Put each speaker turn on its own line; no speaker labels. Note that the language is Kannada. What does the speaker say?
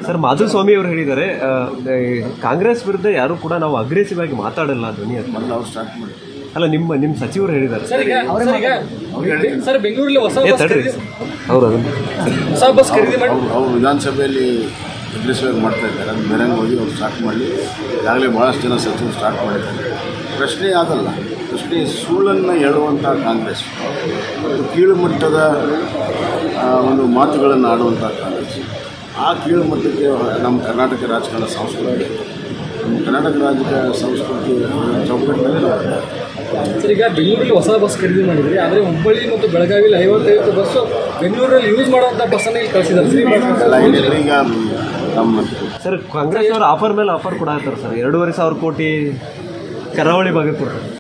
ಸರ್ ಮಾಧುಸ್ವಾಮಿ ಅವರು ಹೇಳಿದ್ದಾರೆ ಆ, ಈ ಕಾಂಗ್ರೆಸ್ ವಿರುದ್ಧ ಯಾರು ಕೂಡ ನಾವು ಅಗ್ರೆಸಿವ್ ಆಗಿ ಮಾತಾಡಲ್ಲ ಧ್ವನಿ ಅಂತ
ಮೊದಲು ಅವ್ರು ಸ್ಟಾರ್ಟ್ ಮಾಡಿ
ಅಲ್ಲ ನಿಮ್ಮ ನಿಮ್ಮ ಸಚಿವರು ಹೇಳಿದ್ದಾರೆ
ಸರ್ ಈಗ ಸರ್ ಈಗ ಸರ್ ಬೆಂಗಳೂರಲ್ಲಿ ಹೊಸ
ಏ
ಬಸ್
ತಡ್ರಿ
ಖರೀದಿ
ಅವ್ರು ಅದನ್ನು
ಹೊಸ ಬಸ್ ಖರೀದಿ ಮಾಡಿ
ಅವ್ರು ಅವ್ರು ವಿಧಾನಸಭೆಯಲ್ಲಿ ಅಗ್ರೆಸಿವ್ ಮಾಡ್ತಾ ಇದ್ದಾರೆ ಅದು ಬೇರೆಂಗೆ ಹೋಗಿ ಅವ್ರು ಸ್ಟಾರ್ಟ್ ಮಾಡಲಿ ಈಗಾಗಲೇ ಭಾಳಷ್ಟು ಜನ ಸಚಿವರು ಸ್ಟಾರ್ಟ್ ಮಾಡಿದ್ದಾರೆ ಪ್ರಶ್ನೆ ಆಗಲ್ಲ ಪ್ರಶ್ನೆ ಸುಳ್ಳನ್ನು ಹೇಳುವಂಥ ಕಾಂಗ್ರೆಸ್ ಮತ್ತು ಕೀಳು ಮಟ್ಟದ ಆ, ಒಂದು ಮಾತುಗಳನ್ನು ಆಡುವಂಥ ಕಾಂಗ್ರೆಸ್ ಆ ಕೀಳು ಮಟ್ಟಕ್ಕೆ ನಮ್ಮ ಕರ್ನಾಟಕ ರಾಜಕಾರಣ ಸಂಸ್ಕೃತಿ ನಮ್ಮ ಕರ್ನಾಟಕ ರಾಜಕೀಯ ಸಂಸ್ಕೃತಿ ಚೌಕಟ್ಟಿನಲ್ಲಿ ನಾವು
ಸರ್ ಈಗ ಬೆಂಗಳೂರಲ್ಲಿ ಹೊಸ ಬಸ್ ಖರೀದಿ ಮಾಡಿದ್ರಿ ಆದರೆ ಹುಬ್ಬಳ್ಳಿ ಮತ್ತು ಬೆಳಗಾವಿಯಲ್ಲಿ ಐವತ್ತೈವತ್ತು ಬಸ್ಸು ಬೆಂಗಳೂರಲ್ಲಿ ಯೂಸ್ ಮಾಡುವಂಥ ಬಸ್ಸನ್ನು ಇಲ್ಲಿ ಕಳಿಸಿದ್ದಾರೆ ಫ್ರೀ ಬಸ್
ಎಲ್ಲ ಏನಿಲ್ಲ ಈಗ ನಮ್ಮ
ಸರ್ ಕಾಂಗ್ರೆಸ್ ಅವರು ಆಫರ್ ಮೇಲೆ ಆಫರ್ ಕೊಡತ್ತಾರೆ ಸರ್ ಎರಡೂವರೆ ಸಾವಿರ ಕೋಟಿ ಕರಾವಳಿ ಭಾಗಕ್ಕೆ ಕೊಡ್ತಾರೆ